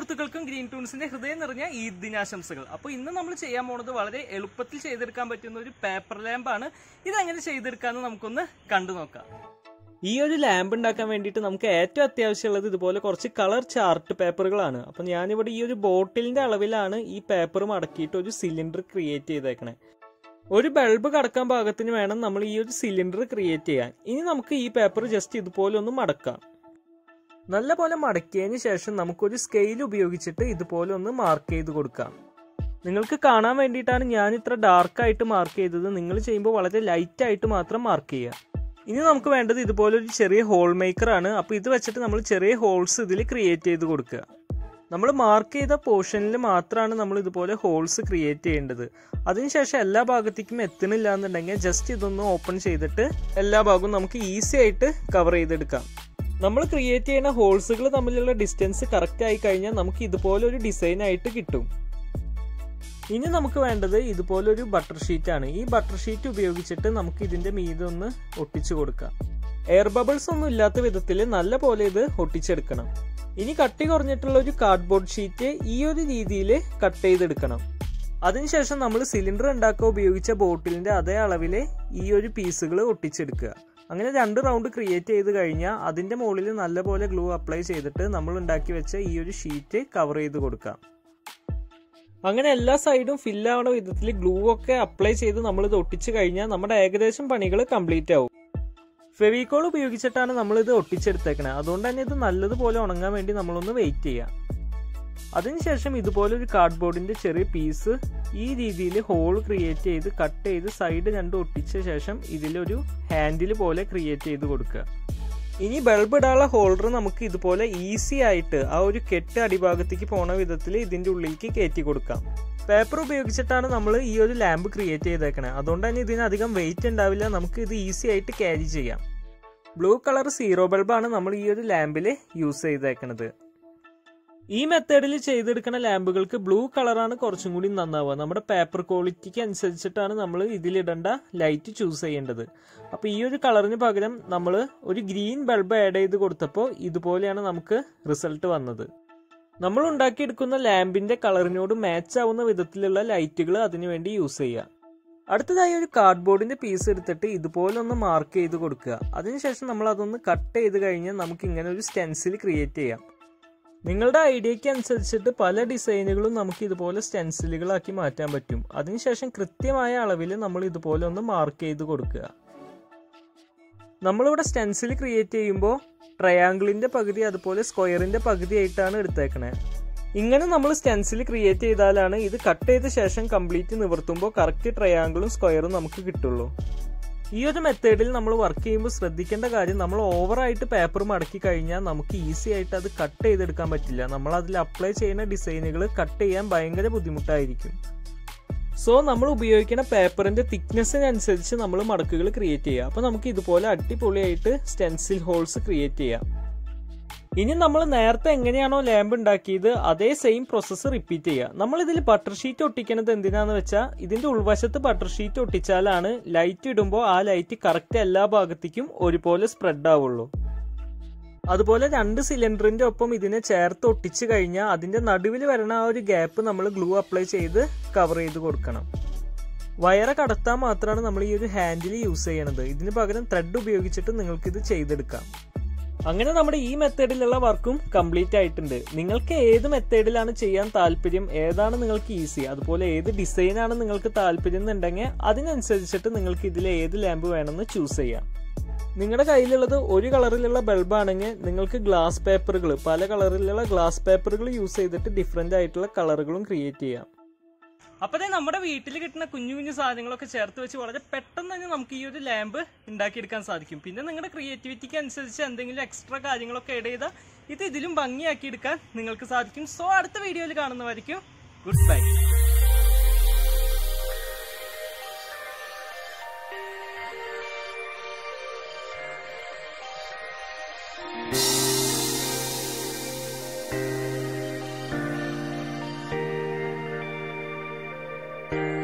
സുഹൃത്തുക്കൾക്കും ഗ്രീൻ ടൂൺസിന്റെ ഹൃദയം നിറഞ്ഞ ഈ ദിനാശംസകൾ അപ്പോൾ ഇന്ന് നമ്മൾ ചെയ്യാൻ പോണത് വളരെ എളുപ്പത്തിൽ ചെയ്തെടുക്കാൻ പറ്റുന്ന ഒരു പേപ്പർ ലാമ്പാണ് ഇതെങ്ങനെ ചെയ്തെടുക്കാന്ന് നമുക്കൊന്ന് കണ്ടു നോക്കാം ഈ ഒരു ലാമ്പ് ഉണ്ടാക്കാൻ വേണ്ടിയിട്ട് നമുക്ക് ഏറ്റവും അത്യാവശ്യമുള്ളത് ഇതുപോലെ കുറച്ച് കളർ ചാർട്ട് പേപ്പറുകളാണ് അപ്പം ഞാനിവിടെ ഈ ഒരു ബോട്ടിലിന്റെ അളവിലാണ് ഈ പേപ്പർ മടക്കിയിട്ട് ഒരു സിലിണ്ടർ ക്രിയേറ്റ് ചെയ്തേക്കണേ ഒരു ബൾബ് കടക്കാൻ പാകത്തിന് വേണം നമ്മൾ ഈ ഒരു സിലിണ്ടർ ക്രിയേറ്റ് ചെയ്യാൻ ഇനി നമുക്ക് ഈ പേപ്പർ ജസ്റ്റ് ഇതുപോലെ ഒന്ന് മടക്കാം നല്ല പോലെ മടക്കിയതിന് ശേഷം നമുക്കൊരു സ്കെയിൽ ഉപയോഗിച്ചിട്ട് ഇതുപോലെ ഒന്ന് മാർക്ക് ചെയ്ത് കൊടുക്കാം നിങ്ങൾക്ക് കാണാൻ വേണ്ടിയിട്ടാണ് ഞാൻ ഇത്ര ഡാർക്കായിട്ട് മാർക്ക് ചെയ്തത് നിങ്ങൾ ചെയ്യുമ്പോൾ വളരെ ലൈറ്റ് ആയിട്ട് മാത്രം മാർക്ക് ചെയ്യുക ഇനി നമുക്ക് വേണ്ടത് ഇതുപോലെ ഒരു ചെറിയ ഹോൾ മേക്കർ ആണ് അപ്പോൾ ഇത് വെച്ചിട്ട് നമ്മൾ ചെറിയ ഹോൾസ് ഇതിൽ ക്രിയേറ്റ് ചെയ്ത് കൊടുക്കുക നമ്മൾ മാർക്ക് ചെയ്ത പോർഷനിൽ മാത്രമാണ് നമ്മൾ ഇതുപോലെ ഹോൾസ് ക്രിയേറ്റ് ചെയ്യേണ്ടത് അതിനുശേഷം എല്ലാ ഭാഗത്തേക്കും എത്തണില്ല എന്നുണ്ടെങ്കിൽ ജസ്റ്റ് ഇതൊന്ന് ഓപ്പൺ ചെയ്തിട്ട് എല്ലാ ഭാഗവും നമുക്ക് ഈസി ആയിട്ട് കവർ ചെയ്തെടുക്കാം നമ്മൾ ക്രിയേറ്റ് ചെയ്യുന്ന ഹോൾസുകൾ തമ്മിലുള്ള ഡിസ്റ്റൻസ് കറക്റ്റ് ആയി കഴിഞ്ഞാൽ നമുക്ക് ഇതുപോലെ ഒരു ഡിസൈൻ ആയിട്ട് കിട്ടും ഇനി നമുക്ക് വേണ്ടത് ഇതുപോലെ ഒരു ബട്ടർ ഷീറ്റ് ആണ് ഈ ബട്ടർ ഷീറ്റ് ഉപയോഗിച്ചിട്ട് നമുക്ക് ഇതിന്റെ മീതെ ഒന്ന് ഒട്ടിച്ചു കൊടുക്കാം എയർ ബബിൾസ് ഒന്നും ഇല്ലാത്ത വിധത്തിൽ നല്ല പോലെ ഇത് ഒട്ടിച്ചെടുക്കണം ഇനി കട്ടി കുറഞ്ഞിട്ടുള്ള ഒരു കാർഡ്ബോർഡ് ഷീറ്റ് ഈ ഒരു രീതിയിൽ കട്ട് ചെയ്തെടുക്കണം അതിനുശേഷം നമ്മൾ സിലിണ്ടർ ഉണ്ടാക്കാൻ ഉപയോഗിച്ച ബോട്ടിലിന്റെ അതേ അളവിലെ ഈ ഒരു പീസുകൾ ഒട്ടിച്ചെടുക്കുക അങ്ങനെ രണ്ട് റൗണ്ട് ക്രിയേറ്റ് ചെയ്ത് കഴിഞ്ഞാൽ അതിന്റെ മുകളിൽ നല്ലപോലെ ഗ്ലൂ അപ്ലൈ ചെയ്തിട്ട് നമ്മൾ ഉണ്ടാക്കി വെച്ച ഈ ഒരു ഷീറ്റ് കവർ ചെയ്ത് കൊടുക്കാം അങ്ങനെ എല്ലാ സൈഡും ഫില്ലാവണ വിധത്തിൽ ഗ്ലൂ ഒക്കെ അപ്ലൈ ചെയ്ത് നമ്മൾ ഇത് ഒട്ടിച്ചു കഴിഞ്ഞാൽ നമ്മുടെ ഏകദേശം പണികൾ കംപ്ലീറ്റ് ആവും ഫെവിക്കോൾ ഉപയോഗിച്ചിട്ടാണ് നമ്മൾ ഇത് ഒട്ടിച്ചെടുത്തേക്കണത് അതുകൊണ്ട് തന്നെ ഇത് നല്ലതുപോലെ ഉണങ്ങാൻ വേണ്ടി നമ്മളൊന്ന് വെയിറ്റ് ചെയ്യാം അതിനുശേഷം ഇതുപോലെ ഒരു കാർഡ്ബോർഡിന്റെ ചെറിയ പീസ് ഈ രീതിയിൽ ഹോൾ ക്രിയേറ്റ് ചെയ്ത് കട്ട് ചെയ്ത് സൈഡ് രണ്ടും ഒട്ടിച്ച ശേഷം ഇതിലൊരു ഹാൻഡിൽ പോലെ ക്രിയേറ്റ് ചെയ്ത് കൊടുക്കുക ഇനി ബൾബ് ഇടാനുള്ള ഹോൾഡർ നമുക്ക് ഇതുപോലെ ഈസി ആയിട്ട് ആ ഒരു കെട്ട് അടിഭാഗത്തേക്ക് പോണ വിധത്തിൽ ഇതിന്റെ ഉള്ളിലേക്ക് കയറ്റി കൊടുക്കാം പേപ്പർ ഉപയോഗിച്ചിട്ടാണ് നമ്മൾ ഈ ഒരു ലാമ്പ് ക്രിയേറ്റ് ചെയ്തേക്കണേ അതുകൊണ്ട് തന്നെ ഇതിന് അധികം വെയിറ്റ് ഉണ്ടാവില്ല നമുക്ക് ഇത് ഈസി ആയിട്ട് ക്യാരി ചെയ്യാം ബ്ലൂ കളർ സീറോ ബൾബാണ് നമ്മൾ ഈ ഒരു ലാമ്പിൽ യൂസ് ചെയ്തേക്കണത് ഈ മെത്തേഡിൽ ചെയ്തെടുക്കുന്ന ലാമ്പുകൾക്ക് ബ്ലൂ കളറാണ് കുറച്ചും കൂടി നന്നാവുക നമ്മുടെ പേപ്പർ ക്വാളിറ്റിക്ക് അനുസരിച്ചിട്ടാണ് നമ്മൾ ഇതിലിടേണ്ട ലൈറ്റ് ചൂസ് ചെയ്യേണ്ടത് അപ്പോൾ ഈ ഒരു കളറിന് പകരം നമ്മൾ ഒരു ഗ്രീൻ ബൾബ് ആഡ് ചെയ്ത് കൊടുത്തപ്പോൾ ഇതുപോലെയാണ് നമുക്ക് റിസൾട്ട് വന്നത് നമ്മൾ ഉണ്ടാക്കിയെടുക്കുന്ന ലാമ്പിന്റെ കളറിനോട് മാച്ച് ആവുന്ന വിധത്തിലുള്ള ലൈറ്റുകൾ അതിനുവേണ്ടി യൂസ് ചെയ്യുക അടുത്തതായി ഒരു കാർഡ്ബോർഡിന്റെ പീസ് എടുത്തിട്ട് ഇതുപോലെ ഒന്ന് മാർക്ക് ചെയ്ത് കൊടുക്കുക അതിനുശേഷം നമ്മൾ അതൊന്ന് കട്ട് ചെയ്ത് കഴിഞ്ഞാൽ നമുക്ക് ഇങ്ങനെ ഒരു സ്റ്റെൻസിൽ ക്രിയേറ്റ് ചെയ്യാം നിങ്ങളുടെ ഐഡിയയ്ക്ക് അനുസരിച്ചിട്ട് പല ഡിസൈനുകളും നമുക്ക് ഇതുപോലെ സ്റ്റെൻസിലുകളാക്കി മാറ്റാൻ പറ്റും അതിനുശേഷം കൃത്യമായ അളവിൽ നമ്മൾ ഇതുപോലെ ഒന്ന് മാർക്ക് ചെയ്ത് കൊടുക്കുക നമ്മളിവിടെ സ്റ്റെൻസിൽ ക്രിയേറ്റ് ചെയ്യുമ്പോൾ ട്രയാങ്കിളിന്റെ പകുതി അതുപോലെ സ്ക്വയറിന്റെ പകുതി ആയിട്ടാണ് എടുത്തേക്കണേ ഇങ്ങനെ നമ്മൾ സ്റ്റെൻസിൽ ക്രിയേറ്റ് ചെയ്താലാണ് ഇത് കട്ട് ചെയ്ത ശേഷം കംപ്ലീറ്റ് നിവർത്തുമ്പോൾ കറക്റ്റ് ട്രയാങ്കിളും സ്ക്വയറും നമുക്ക് കിട്ടുള്ളൂ ഈ ഒരു മെത്തേഡിൽ നമ്മൾ വർക്ക് ചെയ്യുമ്പോൾ ശ്രദ്ധിക്കേണ്ട കാര്യം നമ്മൾ ഓവറായിട്ട് പേപ്പർ മടക്കി കഴിഞ്ഞാൽ നമുക്ക് ഈസി ആയിട്ട് അത് കട്ട് ചെയ്തെടുക്കാൻ പറ്റില്ല നമ്മൾ അതിൽ അപ്ലൈ ചെയ്യുന്ന ഡിസൈനുകൾ കട്ട് ചെയ്യാൻ ഭയങ്കര ബുദ്ധിമുട്ടായിരിക്കും സോ നമ്മൾ ഉപയോഗിക്കുന്ന പേപ്പറിന്റെ തിക്നെസ്സിനനുസരിച്ച് നമ്മൾ മടക്കുകൾ ക്രിയേറ്റ് ചെയ്യുക അപ്പോൾ നമുക്ക് ഇതുപോലെ അടിപൊളിയായിട്ട് സ്റ്റെൻസിൽ ഹോൾസ് ക്രിയേറ്റ് ചെയ്യാം ഇനി നമ്മൾ നേരത്തെ എങ്ങനെയാണോ ലാമ്പ് ഉണ്ടാക്കിയത് അതേ സെയിം പ്രോസസ്സ് റിപ്പീറ്റ് ചെയ്യുക നമ്മൾ ഇതിൽ ബട്ടർ ഷീറ്റ് ഒട്ടിക്കുന്നത് എന്തിനാന്ന് വെച്ചാൽ ഇതിന്റെ ഉൾവശത്ത് ബട്ടർ ഷീറ്റ് ഒട്ടിച്ചാലാണ് ലൈറ്റ് ഇടുമ്പോൾ ആ ലൈറ്റ് കറക്റ്റ് എല്ലാ ഭാഗത്തേക്കും ഒരുപോലെ സ്പ്രെഡ് ആവുള്ളൂ അതുപോലെ രണ്ട് സിലിണ്ടറിന്റെ ഒപ്പം ഇതിനെ ചേർത്ത് ഒട്ടിച്ചു കഴിഞ്ഞാൽ അതിന്റെ നടുവിൽ വരണ ആ ഒരു ഗ്യാപ്പ് നമ്മൾ ഗ്ലൂ അപ്ലൈ ചെയ്ത് കവർ ചെയ്ത് കൊടുക്കണം വയറ് കടത്താൻ മാത്രമാണ് നമ്മൾ ഈ ഒരു ഹാൻഡിൽ യൂസ് ചെയ്യണത് ഇതിന് പകരം ത്രെഡ് ഉപയോഗിച്ചിട്ട് നിങ്ങൾക്ക് ഇത് ചെയ്തെടുക്കാം അങ്ങനെ നമ്മുടെ ഈ മെത്തേഡിലുള്ള വർക്കും കംപ്ലീറ്റ് ആയിട്ടുണ്ട് നിങ്ങൾക്ക് ഏത് മെത്തേഡിലാണ് ചെയ്യാൻ താല്പര്യം ഏതാണ് നിങ്ങൾക്ക് ഈസി അതുപോലെ ഏത് ഡിസൈനാണ് നിങ്ങൾക്ക് താല്പര്യം എന്നുണ്ടെങ്കിൽ അതിനനുസരിച്ചിട്ട് നിങ്ങൾക്ക് ഇതിൽ ഏത് ലാമ്പ് വേണമെന്ന് ചൂസ് ചെയ്യാം നിങ്ങളുടെ കയ്യിലുള്ളത് ഒരു കളറിലുള്ള ബൾബ് ആണെങ്കിൽ നിങ്ങൾക്ക് ഗ്ലാസ് പേപ്പറുകൾ പല കളറിലുള്ള ഗ്ലാസ് പേപ്പറുകൾ യൂസ് ചെയ്തിട്ട് ഡിഫറെന്റ് ആയിട്ടുള്ള കളറുകളും ക്രിയേറ്റ് ചെയ്യാം അപ്പതേ നമ്മുടെ വീട്ടിൽ കിട്ടുന്ന കുഞ്ഞു കുഞ്ഞു സാധനങ്ങളൊക്കെ ചേർത്ത് വെച്ച് വളരെ പെട്ടെന്ന് തന്നെ നമുക്ക് ഈ ഒരു ലാമ്പ് ഉണ്ടാക്കിയെടുക്കാൻ സാധിക്കും പിന്നെ നിങ്ങളുടെ ക്രിയേറ്റിവിറ്റിക്ക് അനുസരിച്ച് എന്തെങ്കിലും എക്സ്ട്രാ കാര്യങ്ങളൊക്കെ ഇട ചെയ്താൽ ഇത് ഇതിലും ഭംഗിയാക്കി എടുക്കാൻ നിങ്ങൾക്ക് സാധിക്കും സോ അടുത്ത വീഡിയോയിൽ കാണുന്നതായിരിക്കും ഗുഡ് ബൈ Thank